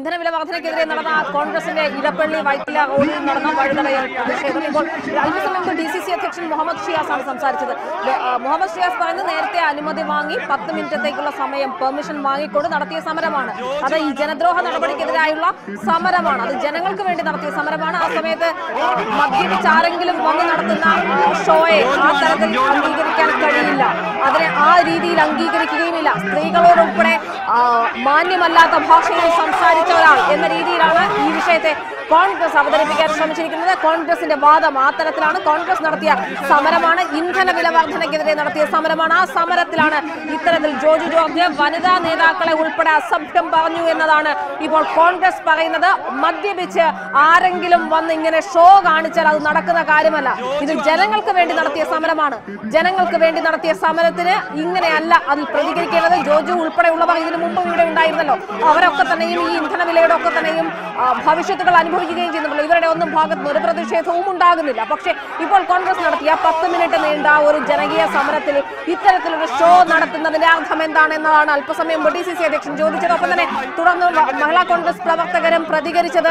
ഇന്ധനവില വർധനയ്ക്കെതിരെ നടന്ന കോൺഗ്രസിന്റെ ഇടപ്പള്ളി വൈറ്റില റോഡിൽ നടന്ന വഴിതടയൽ പ്രതിഷേധം ഇപ്പോൾ അല്പസമയം മുമ്പ് ഡി സി സി അധ്യക്ഷൻ മുഹമ്മദ് ഷിയാസ് ആണ് സംസാരിച്ചത് വെ- ആ, മുഹമ്മദ് ഷിയാസ് പറയുന്നത് നേരത്തെ അനുമതി വാങ്ങി പത്ത് മിനിറ്റത്തേക്കുള്ള സമയം പെർമിഷൻ വാങ്ങിക്കൊണ്ട് നടത്തിയ സമരമാണ് അത് ഈ ജനദ്രോഹ നടപടിക്കെതിരായുള്ള സമരമാണ് അത് ജനങ്ങൾക്ക് വേണ്ടി നടത്തിയ സമരമാണ് ആ സമയത്ത് ആ, മദ്യപിച്ച് ആരെങ്കിലും വന്ന് നടത്തുന്ന ആ, ഷോയെ ആ തരത്തിൽ അംഗീകരിക്കാൻ കഴിയില്ല അതിനെ ആ രീതിയിൽ അംഗീകരിക്കുകയുമില്ല സ്ത്രീകളോടുൾപ്പെടെ ആ, മാന്യമല്ലാത്ത ഭാഷയിൽ സംസാരിച്ച ഒരാൾ എന്ന രീതിയിലാണ് ഈ വിഷയത്തെ കോൺഗ്രസ് അവതരിപ്പിക്കാൻ ശ്രമിച്ചിരിക്കുന്നത് കോൺഗ്രസിന്റെ വാദം ആ തരത്തിലാണ് കോൺഗ്രസ് നടത്തിയ സമരമാണ് ഇന്ധന വില വർധനയ്ക്കെതിരെ നടത്തിയ സമരമാണ് ആ സമരത്തിലാണ് ഇത്തരത്തിൽ ജോജു ജോർജ് വനിതാ നേതാക്കളെ ഉൾപ്പെടെ അസഭ്യം പറഞ്ഞു എന്നതാണ് ഇപ്പോൾ കോൺഗ്രസ് പറയുന്നത് മദ്യപിച്ച് ആരെങ്കിലും വന്ന് ഇങ്ങനെ ഷോ കാണിച്ചാൽ അത് നടക്കുന്ന കാര്യമല്ല ഇത് ജനങ്ങൾക്ക് വേണ്ടി നടത്തിയ സമരമാണ് ജനങ്ങൾക്ക് വേണ്ടി നടത്തിയ സമരത്തിന് ഇങ്ങനെയല്ല അതിൽ പ്രതികരിക്കേണ്ടത് ജോജു ഉൾപ്പെടെയുള്ളവർ ഇതിനു മുമ്പ് ഇവിടെ ഉണ്ടായിരുന്നല്ലോ അവരൊക്കെ തന്നെയും ഈ ഇന്ധന വിലയുടെ ഒക്കെ തന്നെയും ആ, ഭവിഷ്യത്തുകൾ അനുഭവിക്കുകയും ചെയ്യുന്നുണ്ടല്ലോ ഇവരുടെ ഒന്നും ഭാഗത്ത് നിന്ന് ഒരു പ്രതിഷേധവും ഉണ്ടാകുന്നില്ല പക്ഷേ ഇപ്പോൾ കോൺഗ്രസ് നടത്തിയ പത്ത് മിനിറ്റ് നീണ്ട ഒരു ജനകീയ സമരത്തിൽ ഇത്തരത്തിലൊരു ഷോ നടത്തുന്നതിന്റെ അർത്ഥം എന്താണെന്നതാണ് അല്പസമയം മുമ്പ് ഡി സി സി അധ്യക്ഷൻ ചോദിച്ചത് ഒപ്പം തന്നെ തുടർന്ന് വ- മഹിളാ കോൺഗ്രസ് പ്രവർത്തകരും പ്രതികരിച്ചത്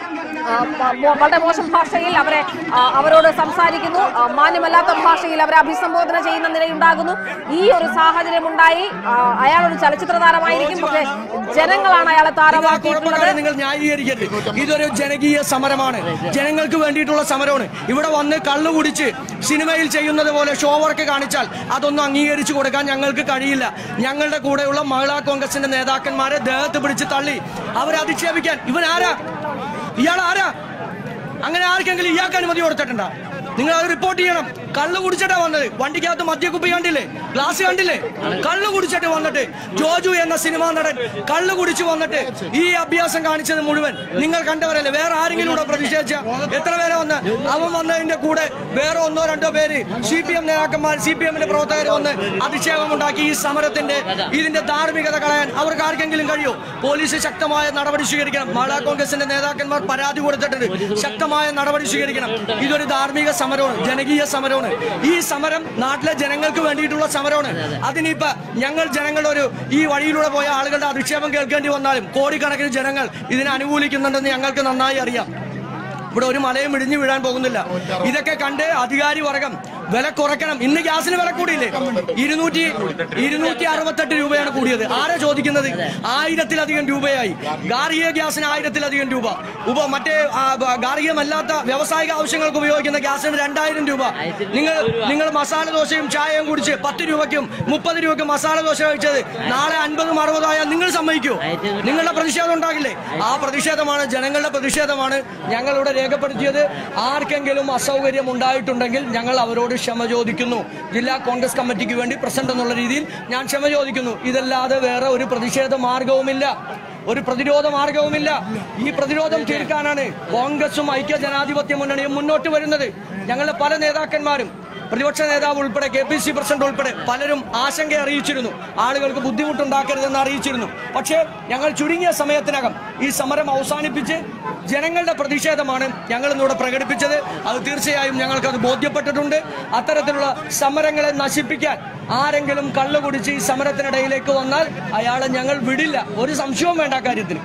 ആ, മ- മോ- വളരെ മോശം ഭാഷയിൽ അവരെ ആ, അവരോട് സംസാരിക്കുന്നു ആ, മാന്യമല്ലാത്ത ഭാഷയിൽ അവരെ അഭിസംബോധന ചെയ്യുന്ന നിലയുണ്ടാകുന്നു ഈ ഒരു സാഹചര്യം ഉണ്ടായി ആ, അയാളൊരു ചലച്ചിത്ര താരമായിരിക്കും പക്ഷേ ജനങ്ങളാണ് അയാളെ താരമാക്കിയിട്ടുള്ളത് കുഴപ്പക്കാരെ നിങ്ങൾ ന്യായീകരിക്കരുത് ഇതൊരു ജനകീയ സമരമാണ് ജനങ്ങൾക്ക് വേണ്ടിയിട്ടുള്ള സമരമാണ് ഇവിടെ വന്ന് കള്ളു കുടിച്ച് സിനിമയിൽ ചെയ്യുന്നത് പോലെ ഷോ വർക്ക് കാണിച്ചാൽ അതൊന്നും അംഗീകരിച്ചു കൊടുക്കാൻ ഞങ്ങൾക്ക് കഴിയില്ല ഞങ്ങളുടെ കൂടെയുള്ള മഹിളാ കോൺഗ്രസിന്റെ നേതാക്കന്മാരെ ദേഹത്ത് പിടിച്ച് തള്ളി അവരെ അധിക്ഷേപിക്കാൻ ഇവൻ ആരാ ഇയാൾ ആരാ അങ്ങനെ ആർക്കെങ്കിലും ഇയാൾക്ക് അനുമതി കൊടുത്തിട്ടുണ്ടോ നിങ്ങൾ അത് റിപ്പോർട്ട് ചെയ്യണം കള്ളു കുടിച്ചിട്ടാ വന്നത് വണ്ടിക്കകത്ത് മദ്യക്കുപ്പി കണ്ടില്ലേ ഗ്ലാസ് കണ്ടില്ലേ കള്ളു കുടിച്ചിട്ട് വന്നിട്ട് ജോജു എന്ന സിനിമാ നടൻ കള്ളു കുടിച്ചു വന്നിട്ട് ഈ അഭ്യാസം കാണിച്ചത് മുഴുവൻ നിങ്ങൾ കണ്ടവരല്ലേ വേറെ ആരെങ്കിലും കൂടെ പ്രതിഷേധിച്ച എത്ര പേരെ വന്ന് അവൻ വന്നതിന്റെ കൂടെ വേറെ ഒന്നോ രണ്ടോ പേര് സി പി എം നേതാക്കന്മാർ സി പി എമ്മിന്റെ പ്രവർത്തകർ വന്ന് അധിക്ഷേപം ഉണ്ടാക്കി ഈ സമരത്തിന്റെ ഇതിന്റെ ധാർമ്മികത കളയാൻ അവർക്ക് ആർക്കെങ്കിലും കഴിയോ പോലീസ് ശക്തമായ നടപടി സ്വീകരിക്കണം മഹിളാ കോൺഗ്രസിന്റെ നേതാക്കന്മാർ പരാതി കൊടുത്തിട്ടുണ്ട് ശക്തമായ നടപടി സ്വീകരിക്കണം ഇതൊരു ധാർമ്മിക സമരമാണ് ജനകീയ സമരമാണ് ഈ സമരം നാട്ടിലെ ജനങ്ങൾക്ക് വേണ്ടിയിട്ടുള്ള സമരമാണ് അതിനിപ്പോ ഞങ്ങൾ ജനങ്ങൾ ഒരു ഈ വഴിയിലൂടെ പോയ ആളുകളുടെ അധിക്ഷേപം കേൾക്കേണ്ടി വന്നാലും കോടിക്കണക്കിന് ജനങ്ങൾ ഇതിനെ അനുകൂലിക്കുന്നുണ്ടെന്ന് ഞങ്ങൾക്ക് നന്നായി അറിയാം ഇവിടെ ഒരു മലയും ഇടിഞ്ഞു വീഴാൻ പോകുന്നില്ല ഇതൊക്കെ കണ്ട് അധികാരി വർഗം വില കുറയ്ക്കണം ഇന്ന് ഗ്യാസിന് വില കൂടിയില്ലേ ഇരുന്നൂറ്റി ഇരുന്നൂറ്റി അറുപത്തെട്ട് രൂപയാണ് കൂടിയത് ആരാ ചോദിക്കുന്നത് ആയിരത്തിലധികം രൂപയായി ഗാർഹിക ഗ്യാസിന് ആയിരത്തിലധികം രൂപ ഉപ മറ്റേ ആ, ബ- ഗാർഹികമല്ലാത്ത വ്യാവസായിക ആവശ്യങ്ങൾക്ക് ഉപയോഗിക്കുന്ന ഗ്യാസിന് രണ്ടായിരം രൂപ നിങ്ങൾ നിങ്ങൾ മസാല ദോശയും ചായയും കുടിച്ച് പത്ത് രൂപയ്ക്കും മുപ്പത് രൂപയ്ക്കും മസാല ദോശ കഴിച്ചത് നാളെ അൻപതും അറുപതായാൽ നിങ്ങൾ സമ്മതിക്കൂ നിങ്ങളുടെ പ്രതിഷേധം ഉണ്ടാകില്ലേ ആ പ്രതിഷേധമാണ് ജനങ്ങളുടെ പ്രതിഷേധമാണ് ഞങ്ങളിവിടെ രേഖപ്പെടുത്തിയത് ആർക്കെങ്കിലും അസൗകര്യം ഉണ്ടായിട്ടുണ്ടെങ്കിൽ ഞങ്ങൾ അവരോട് ക്ഷമ ചോദിക്കുന്നു ജില്ലാ കോൺഗ്രസ് കമ്മിറ്റിക്ക് വേണ്ടി പ്രസിഡന്റ് എന്നുള്ള രീതിയിൽ ഞാൻ ക്ഷമ ചോദിക്കുന്നു ഇതല്ലാതെ വേറെ ഒരു പ്രതിഷേധ മാർഗവുമില്ല ഒരു പ്രതിരോധ മാർഗവുമില്ല ഈ പ്രതിരോധം തീർക്കാനാണ് കോൺഗ്രസും ഐക്യ ജനാധിപത്യ മുന്നണിയും മുന്നോട്ട് വരുന്നത് ഞങ്ങളുടെ പല നേതാക്കന്മാരും പ്രതിപക്ഷ നേതാവ് ഉൾപ്പെടെ കെ പി സി പ്രസിഡന്റ് ഉൾപ്പെടെ പലരും ആശങ്ക അറിയിച്ചിരുന്നു ആളുകൾക്ക് ബുദ്ധിമുട്ടുണ്ടാക്കരുതെന്ന് അറിയിച്ചിരുന്നു പക്ഷേ ഞങ്ങൾ ചുരുങ്ങിയ സമയത്തിനകം ഈ സമരം അവസാനിപ്പിച്ച് ജനങ്ങളുടെ പ്രതിഷേധമാണ് ഞങ്ങൾ ഇന്നിവിടെ പ്രകടിപ്പിച്ചത് അത് തീർച്ചയായും ഞങ്ങൾക്ക് അത് ബോധ്യപ്പെട്ടിട്ടുണ്ട് അത്തരത്തിലുള്ള സമരങ്ങളെ നശിപ്പിക്കാൻ ആരെങ്കിലും കള്ളു കുടിച്ച് ഈ സമരത്തിനിടയിലേക്ക് വന്നാൽ അയാളെ ഞങ്ങൾ വിടില്ല ഒരു സംശയവും വേണ്ട ആ കാര്യത്തിൽ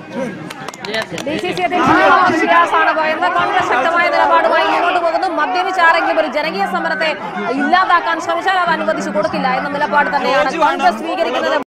ഡി സി സി അധ്യക്ഷൻ മുഹമ്മദ് ഷിയാസ് ആണ് പറയുന്നത് കോൺഗ്രസ് ശക്തമായ നിലപാടുമായി മുന്നോട്ട് പോകുന്നു മദ്യപിച്ച് ആരെങ്കിലും ഒരു ജനകീയ സമരത്തെ ഇല്ലാതാക്കാൻ ശ്രമിച്ചാൽ അത് അനുവദിച്ചു കൊടുക്കില്ല എന്ന നിലപാട് തന്നെയാണ് കോൺഗ്രസ് സ്വീകരിക്കുന്നത്